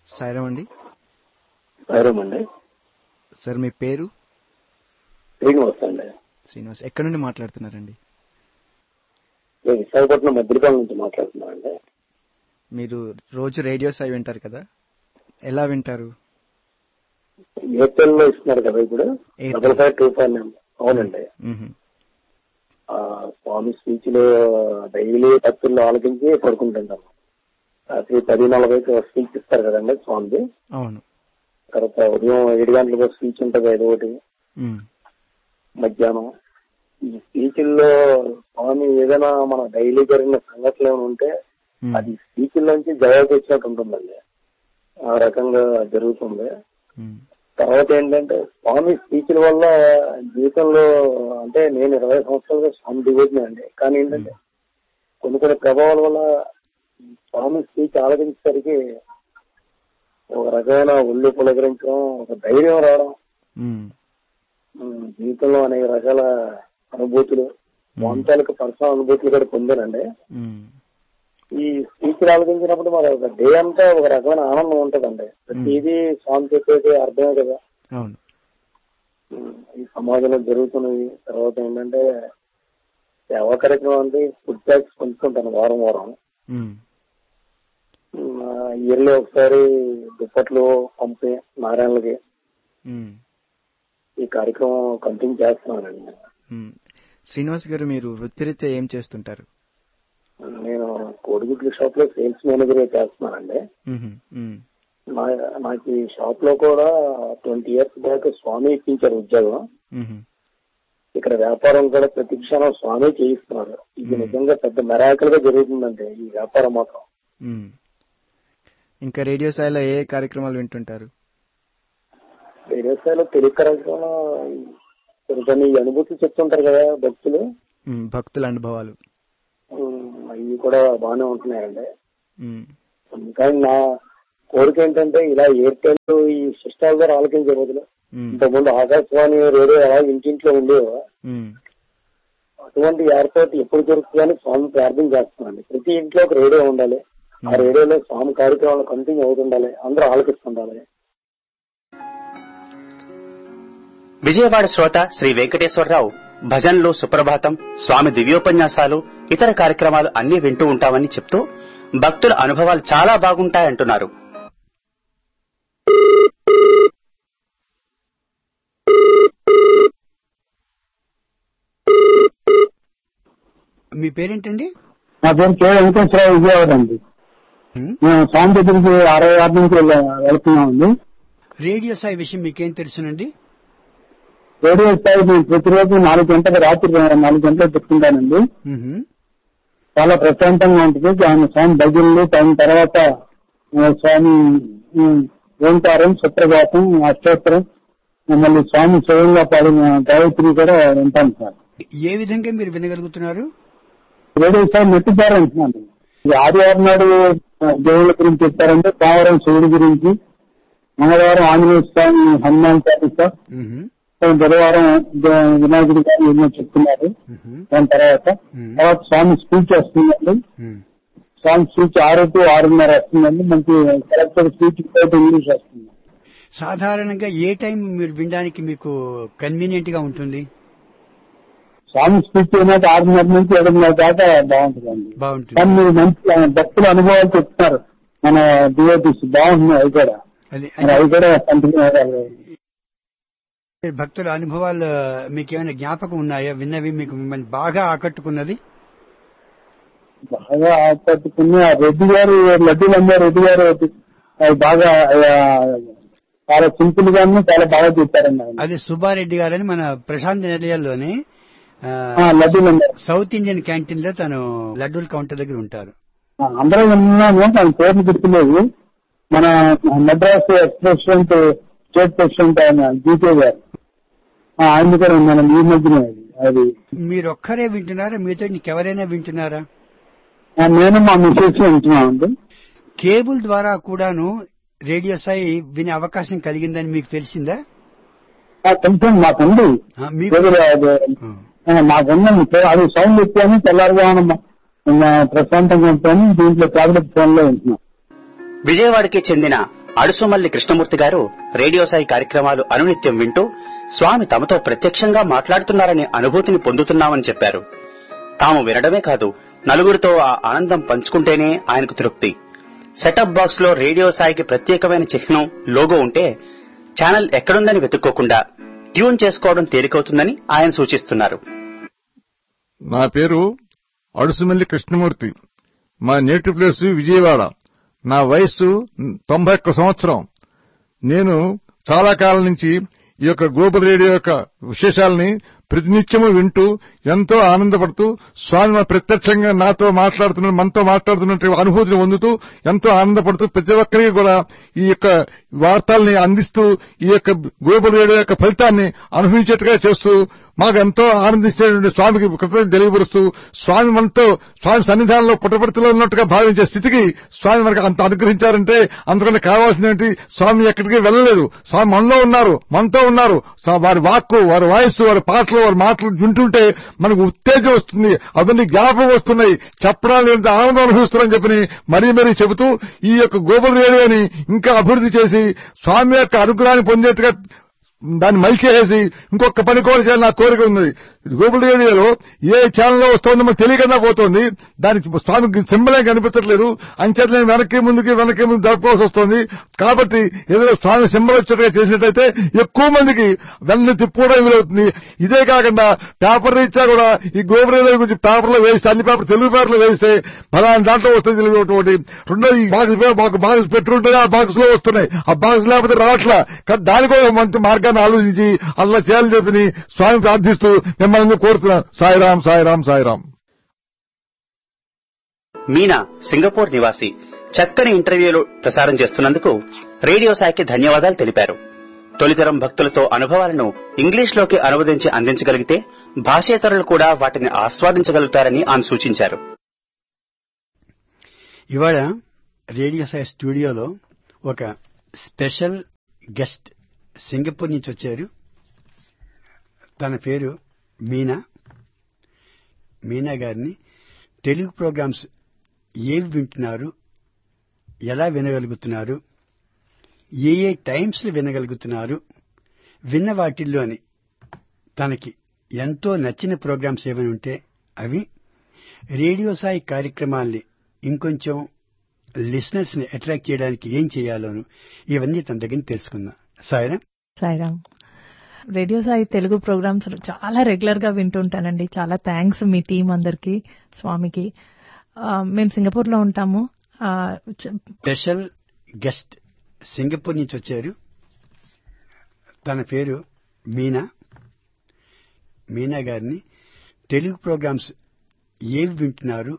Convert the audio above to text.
సాయిరామ్ అండి సాయిరామ్ అండి సార్ మీ పేరు శ్రీనివాస్ అండి శ్రీనివాస్ ఎక్కడి నుండి మాట్లాడుతున్నారండి నేను విశాఖపట్నం మద్దిపాలెం నుంచి మాట్లాడుతున్నాను అండి మీరు రోజు రేడియో సాయి వింటారు కదా ఎలా వింటారు ఎయిర్టెల్ లో ఇస్తున్నారు కదా ఇప్పుడు Airtel. Double five two five అవునండి మ్హూ. ఆ స్వామి స్పీచ్ లో డైలీ భక్తుల్లో ఆలోచించి పడుకుంటుంటాము రాత్రి పది నలభైకి స్పీచ్ ఇస్తారు కదండి స్వామిది అవును తర్వాత ఉదయం ఏడు గంటలకు స్పీచ్ ఉంటుంది ఏదో ఒకటి మ్. మధ్యాహ్నం ఈ స్పీచ్ల్లో స్వామి ఏదైనా మన డైలీ జరిగిన సంఘటనలు ఏమైనా ఉంటే మ్. అది స్పీచ్ నుంచి జవాబు వచ్చినట్టు ఉంటుందండి ఆ రకంగా జరుగుతుంది మ్. తర్వాత ఏంటంటే స్వామి స్పీచ్ల వల్ల జీవితంలో అంటే నేను ఇరవై సంవత్సరాలుగా స్వామి డివోషన్ అండి కానీ ఏంటంటే కొన్ని కొన్ని ప్రభావాల వల్ల స్వామి స్పీచ్ ఆలోచించేసరికి ఒక రకమైన ఒళ్ళు పులకరించడం ఒక ధైర్యం రావడం మ్. ఉమ్, జీవితంలో అనేక రకాల అనుభూతులు స్వామి తాలూకు పర్సనల్ అనుభూతులు కూడా పొందానండి మ్. ఈ స్పీచ్ ఆలోచించినప్పుడు మరి ఒక డే అంతా ఒక రకమైన ఆనందం ఉంటదండి ప్రతిదీ స్వామి చెప్పేది అర్థమే కదా అవును ఉమ్, ఈ సమాజంలో జరుగుతున్నవి తర్వాత ఏంటంటే సేవా కార్యక్రమం అంటే ఫుడ్ ట్యాక్స్ పంచుకుంటాను వారం వారం మ్. ఇయర్లీ ఒకసారి దుప్పట్లు పంపి నారాయణలకి మ్. ఈ కార్యక్రమం కంటిన్యూ చేస్తున్నానండి మ్. శ్రీనివాస్ గారు మీరు వృత్తిరీత్యా ఏం చేస్తుంటారు నేను కోడిగుడ్ల షాప్ లో సేల్స్ మేనేజర్ గా చేస్తున్నానండి మ్హూ. మ్. నా- నాకు ఈ షాప్ లో కూడా ట్వంటీ ఇయర్స్ బ్యాక్ స్వామి ఇప్పించారు ఉద్యోగం మ్హూ. ఇక్కడ వ్యాపారం కూడా ప్రతి క్షణం స్వామి చేయిస్తున్నారు ఇది మ్మ్. నిజంగా పెద్ద మెరాకల్ గా జరుగుతుందండి ఈ వ్యాపారం మాత్రం మ్. ఇంకా రేడియో సాయిలో ఏ కార్యక్రమాలు వింటుంటారు వేరే స్థాయిలో తెలుగు కార్యక్రమం కొన్ని కొన్ని ఈ అనుభూతులు చెప్తుంటారు కదా భక్తులు మ్. భక్తుల అనుభవాలు ఉమ్, అవి కూడా బాగానే ఉంటున్నాయండి మ్. కానీ నా కోరిక ఏంటంటే ఇలా ఎయిర్టెల్ ఈ సిస్టాల ద్వారా ఆలోచించే బదులు మ్. ఇంతకుముందు ఆకాశవాణి రేడియో ఎలా ఇంటింట్లో ఉండేవో మ్. అటువంటి ఏర్పాటు ఎప్పుడు జరుగుతుందని స్వామి ప్రార్థన చేస్తున్నాను ప్రతి ఇంట్లో ఒక రేడియో ఉండాలి ఆ రేడియోలో స్వామి కార్యక్రమాలు కంటిన్యూ అవుతుండాలి అందరూ ఆలకిస్తుండాలి విజయవాడ శ్రోత శ్రీ వెంకటేశ్వరరావు భజన్లు సుప్రభాతం స్వామి దివ్యోపన్యాసాలు ఇతర కార్యక్రమాలు అన్ని వింటూ ఉంటామని చెప్తూ భక్తుల అనుభవాలు చాలా బాగుంటాయంటున్నారు మీ పేరేంటండి నా పేరు కే వెంకటేశ్వరరావు విజయవాడ అండి హ్మ్? మేము స్వామి దగ్గరికి అరవై ఆరు నుంచి వెళ్ళ- వెళ్తున్నామండి రేడియో సాయి విషయం మీకేం తెలుసునండి రేడియో స్థాయి నేను ప్రతిరోజు నాలుగు గంటలకు రాత్రి నాలుగు గంటలకు పెట్టుకుంటానండి మ్హూ. చాలా ప్రశాంతంగా ఉంటుంది ఆయన స్వామి భజనలు దాని తర్వాత ఆ, స్వామి ఉమ్, ఓంకారం సుప్రభాతం అష్టోత్తరం మళ్ళీ స్వామి స్వయంగా పాడిన గాయత్రి కూడా వింటాను సార్ ఏ విధంగా మీరు వినగలుగుతున్నారు రేడియో స్థాయి నెట్ ద్వారా వింటున్నాను ఇది ఆదివారం నాడు ఆ, దేవుళ్ళ గురించి చెప్తారంటే సోమవారం శివుడి గురించి మంగళవారం ఆంజనేయ స్వామి హనుమాన్ చాలీస మ్హూ. బుధవారం ద- వినాయకుడి గారు ఎన్నో చెప్తున్నారు మ్హూ. దాని తర్వాత మ్మ్. తర్వాత స్వామి స్పీచ్ వస్తుందండి మ్. స్వామి స్పీచ్ ఆరు టు ఆరున్నర వస్తుందండి మంచి కరెక్టర్ స్పీచ్ తోటి ఇంగ్లీష్ వస్తుంది సాధారణంగా ఏ టైం మీరు వినడానికి మీకు కన్వీనియంట్ గా ఉంటుంది స్వామి స్పీచ్ అయినాక ఆరున్నర నుంచి ఏడున్నర దాకా బాగుంటుందండి బాగుంటుంది కానీ మీరు మంచి భక్తుల అనుభవాలు చెప్తున్నారు మన డిఓటీస్ బాగుంటున్నాయి అవి కూడా అది మరి అవి కూడా కంటిన్యూ అవ్వాలి అంటే భక్తుల అనుభవాలు మీకు ఏమైనా జ్ఞాపకం ఉన్నాయా విన్నవి మీకు మిమ్మల్ని బాగా ఆకట్టుకున్నది బాగా ఆకట్టుకుని ఆ రెడ్డి గారు లడ్డూలు అమ్మే రెడ్డి గారు ఒకటి అది బాగా ఆ, చాలా సింపుల్ గాను చాలా బాగా చెప్పారండి ఆయన. అది సుబ్బారెడ్డి గారని మన ప్రశాంత్ నిలయంలోని ఆ, ఆ, లడ్డూలు అమ్మారు సౌత్ ఇండియన్ క్యాంటీన్ లో తను లడ్డూల కౌంటర్ దగ్గర ఉంటారు ఆ, అందరూ విన్నాము ఆయన పేర్లు గుర్తులేదు మన Madras ex president state president ఆయన జీకే గారు ఆ, ఆయన కూడా ఉన్నాను ఈ మధ్యనే అది. అది మీరు ఒక్కరే వింటున్నారా మీతో ఇంకెవరైనా వింటున్నారా ఆ, నేను మా మిస్సెస్ వింటున్నామండి కేబుల్ ద్వారా కూడాను రేడియో సాయి వినే అవకాశం కలిగిందని మీకు తెలిసిందా ఆ, కొంచెం మాకుంది ఆ, మీకు ఎదురు అది, ఆ. ఆ, మాకున్నది అది సౌండ్ ఎత్తాను తెల్లారుగా ప్రశాంతంగా ఉంటాను దీంట్లో టాబ్లెట్ ఫోన్ లో ఉంటున్నాం విజయవాడకి చెందిన అడుసుమల్లి కృష్ణమూర్తి గారు రేడియో సాయి కార్యక్రమాలు అనునిత్యం వింటూ స్వామి తమతో ప్రత్యక్షంగా మాట్లాడుతున్నారనే అనుభూతిని పొందుతున్నామని చెప్పారు తాము వినడమే కాదు నలుగురితో ఆ ఆనందం పంచుకుంటేనే ఆయనకు తృప్తి సెటప్ బాక్స్ లో రేడియో సాయికి ప్రత్యేకమైన చిహ్నం లోగో ఉంటే ఛానల్ ఎక్కడుందని వెతుక్కోకుండా ట్యూన్ చేసుకోవడం తేలికవుతుందని ఆయన సూచిస్తున్నారు నా పేరు అడుసుమల్లి కృష్ణమూర్తి మా నేటివ్ ప్లేస్ విజయవాడ నా వయస్సు తొంభై ఒక్క సంవత్సరం నేను చాలా కాలం నుంచి ఈ యొక్క గ్లోబల్ రేడియో యొక్క విశేషాలని ప్రతినిత్యము వింటూ ఎంతో ఆనందపడుతూ స్వామి మా ప్రత్యక్షంగా నాతో మాట్లాడుతున్న మనతో మాట్లాడుతున్నట్టు అనుభూతిని పొందుతూ ఎంతో ఆనందపడుతూ ప్రతి ఒక్కరికి కూడా ఈ యొక్క వార్తల్ని అందిస్తూ ఈ యొక్క గ్లోబల్ రేడియో యొక్క ఫలితాన్ని అనుభవించేట్టుగా చేస్తూ మాకు ఎంతో ఆనందిస్తేటువంటి స్వామికి కృతజ్ఞత తెలియపరుస్తూ స్వామి మనతో స్వామి సన్నిధానంలో పుట్టపర్తిలో ఉన్నట్టుగా భావించే స్థితికి స్వామి మనకు అంత అనుగ్రహించారంటే అందుకని కావాల్సింది స్వామి ఎక్కడికి వెళ్ళలేదు స్వామి మనలో ఉన్నారు మనతో ఉన్నారు సా- వారి వాక్కు వారి వాయిస్ వారి పాటలు వారి మాటలు వింటుంటే మనకు ఉత్తేజం వస్తుంది అవన్నీ జ్ఞాపకం వస్తున్నాయి చెప్పడానికి ఎంత ఆనందం అనుభవిస్తున్నారని చెప్పి మరీ మరీ చెబుతూ ఈ యొక్క గ్లోబల్ రేడియోని ఇంకా అభివృద్ధి చేసి స్వామి యొక్క అనుగ్రహాన్ని పొందేట్టుగా దాన్ని మలిచేసి ఇంకొక పని కూడా చేయాలని నా కోరిక ఉంది గూగుల్ రేడియోలో ఏ ఛానల్లో వస్తుందో మనకు తెలియకుండా పోతుంది దానికి స్వామికి సింబలే కనిపించట్లేదు అంచేత నేను వెనక్కి ముందుకి వెనక్కి ముందు జరుపుకోవాల్సి వస్తుంది కాబట్టి ఏదో స్వామి సింబల్ వచ్చేట్టుగా చేసినట్టయితే ఎక్కువ మందికి వెనక్కి తిప్పుకోవడం వీలవుతుంది ఇదే కాకుండా పేపర్ రీత్యా కూడా ఈ గోబుల్ రేడియో గురించి పేపర్లో వేస్తే అన్ని పేపర్ తెలుగు పేపర్లో వేస్తే ఫలానా దాంట్లో వస్తుంది తెలుగు ఒకటి రెండోది ఈ బాక్స్ పే- మాకు బాక్స్ పెట్టుంటే ఆ బాక్స్ లో వస్తున్నాయి ఆ బాక్స్ లేకపోతే రావట్లా కానీ దానికి ఒక మంచి మార్గాన్ని ఆలోచించి అలా చేయాలని చెప్పి స్వామి ప్రార్థిస్తూ మిమ్మల్ని కోరుతున్నాను సాయిరాం సాయిరాం సాయిరాం మీనా సింగపూర్ నివాసి చక్కని ఇంటర్వ్యూలు ప్రసారం చేస్తున్నందుకు రేడియో సాయికి ధన్యవాదాలు తెలిపారు తొలితరం భక్తులతో అనుభవాలను ఇంగ్లీష్లోకి అనువదించి అందించగలిగితే భాషేతరులు కూడా వాటిని ఆస్వాదించగలుగుతారని ఆమె సూచించారు ఇవాళ రేడియో సాయి స్టూడియోలో ఒక స్పెషల్ గెస్ట్ సింగపూర్ నుంచి వచ్చారు తన పేరు మీనా మీనా గారిని తెలుగు ప్రోగ్రామ్స్ ఏవి వింటున్నారు ఎలా వినగలుగుతున్నారు ఏ ఏ టైమ్స్లో వినగలుగుతున్నారు విన్న వాటిల్లోని తనకి ఎంతో నచ్చిన ప్రోగ్రామ్స్ ఏమైనా ఉంటే అవి రేడియో సాయి కార్యక్రమాల్ని ఇంకొంచెం లిసనర్స్ ని అట్రాక్ట్ చేయడానికి ఏం చేయాలోను ఇవన్నీ తన దగ్గర నుంచి తెలుసుకుందాం సాయిరా సాయిరామ్ రేడియో సాయి తెలుగు ప్రోగ్రామ్స్ చాలా రెగ్యులర్ గా వింటుంటానండి చాలా థ్యాంక్స్ మీ టీం అందరికి స్వామికి ఆ, మేము సింగపూర్ లో ఉంటాము ఆ, చ- స్పెషల్ గెస్ట్ సింగపూర్ నుంచి వచ్చారు తన పేరు మీనా మీనా గారిని తెలుగు ప్రోగ్రామ్స్ ఏవి వింటున్నారు